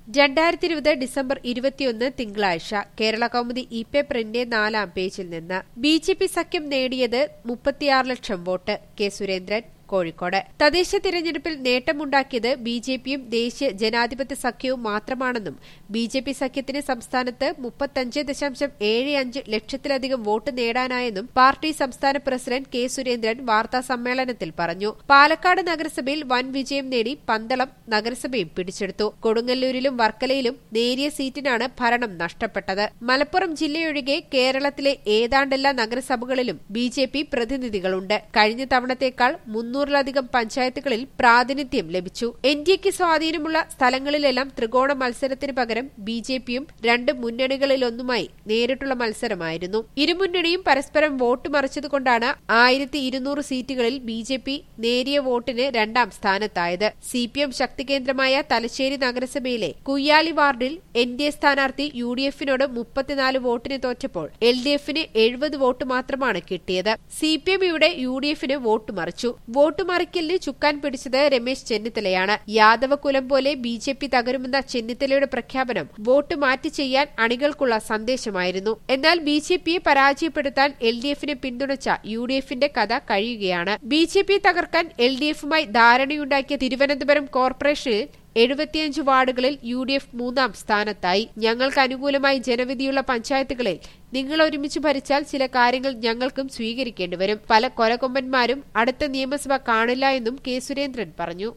രണ്ടായിരത്തി ഇരുപത് ഡിസംബർ ഇരുപത്തിയൊന്ന് തിങ്കളാഴ്ച കേരള കൗമുദി ഇ പേപ്പറിന്റെ നാലാം പേജിൽ നിന്ന് ബി ജെ പി സഖ്യം നേടിയത് മുപ്പത്തിയാറ് ലക്ഷം വോട്ട് കെ സുരേന്ദ്രൻ കോഴിക്കോട് തദ്ദേശ തിരഞ്ഞെടുപ്പിൽ നേട്ടമുണ്ടാക്കിയത് ബി ജെ പിയും ദേശീയ ജനാധിപത്യ സഖ്യവും മാത്രമാണെന്നും ബി ജെ പി സഖ്യത്തിന് സംസ്ഥാനത്ത് മുപ്പത്തഞ്ച് ദശാംശം ഏഴ് അഞ്ച് ലക്ഷത്തിലധികം വോട്ട് നേടാനായെന്നും പാർട്ടി സംസ്ഥാന പ്രസിഡന്റ് കെ സുരേന്ദ്രൻ വാർത്താ സമ്മേളനത്തിൽ പറഞ്ഞു പാലക്കാട് നഗരസഭയിൽ വൻ വിജയം നേടി പന്തളം നഗരസഭയും പിടിച്ചെടുത്തു കൊടുങ്ങല്ലൂരിലും വർക്കലയിലും നേരിയ സീറ്റിനാണ് ഭരണം നഷ്ടപ്പെട്ടത് മലപ്പുറം ജില്ലയൊഴികെ കേരളത്തിലെ ഏതാണ്ടെല്ലാ നഗരസഭകളിലും ബി ജെ പി പ്രതിനിധികളുണ്ട് കഴിഞ്ഞ തവണത്തേക്കാൾ മുന്നൂറിലധികം പഞ്ചായത്തുകളിൽ പ്രാതിനിധ്യം ലഭിച്ചു എൻ ഡി എക്ക് സ്വാധീനമുള്ള സ്ഥലങ്ങളിലെല്ലാം ത്രികോണ മത്സരത്തിന് പകരം ബി ജെ പിയും രണ്ട് മുന്നണികളിലൊന്നുമായി നേരിട്ടുള്ള മത്സരമായിരുന്നു ഇരുമുന്നണിയും പരസ്പരം വോട്ട് മറിച്ചതുകൊണ്ടാണ് ആയിരത്തി ഇരുന്നൂറ് സീറ്റുകളിൽ ബി ജെ പി നേരിയ വോട്ടിന് രണ്ടാം സ്ഥാനത്തായത് സി പി എം ശക്തികേന്ദ്രമായ തലശ്ശേരി നഗരസഭയിലെ കുയ്യാലി വാർഡിൽ എൻ ഡി എ സ്ഥാനാർത്ഥി യു ഡി എഫിനോട് മുപ്പത്തിനാല് വോട്ടിന് തോറ്റപ്പോൾ എൽ ഡി എഫിന് എഴുപത് വോട്ട് മാത്രമാണ് കിട്ടിയത് സി പി എം ഇവിടെ യു ഡി എഫിന് വോട്ട് മറിച്ചു വോട്ട് മറിക്കലിന് ചുക്കാൻ പിടിച്ചത് രമേശ് ചെന്നിത്തലയാണ് യാദവ കുലം പോലെ ബി ജെ പി തകരുമെന്ന ചെന്നിത്തലയുടെ പ്രഖ്യാപനം വോട്ട് മാറ്റി ചെയ്യാൻ അണികൾക്കുള്ള സന്ദേശമായിരുന്നു എന്നാൽ ബി ജെ പിയെ പരാജയപ്പെടുത്താൻ എൽ ഡി എഫിനെ പിന്തുണച്ച യു ഡി എഫിന്റെ കഥ കഴിയുകയാണ് ബി ജെ പി തകർക്കാൻ എൽ ഡി എഫുമായി ധാരണയുണ്ടാക്കിയ തിരുവനന്തപുരം കോർപ്പറേഷനിൽ എഴുപത്തിയഞ്ച് വാർഡുകളിൽ യു ഡി എഫ് മൂന്നാം സ്ഥാനത്തായി ഞങ്ങൾക്ക് അനുകൂലമായി ജനവിധിയുള്ള പഞ്ചായത്തുകളിൽ നിങ്ങൾ ഒരുമിച്ച് ഭരിച്ചാൽ ചില കാര്യങ്ങൾ ഞങ്ങൾക്കും സ്വീകരിക്കേണ്ടി വരും പല കൊലകൊമ്പന്മാരും അടുത്ത നിയമസഭ കാണില്ല എന്നും കെ സുരേന്ദ്രൻ പറഞ്ഞു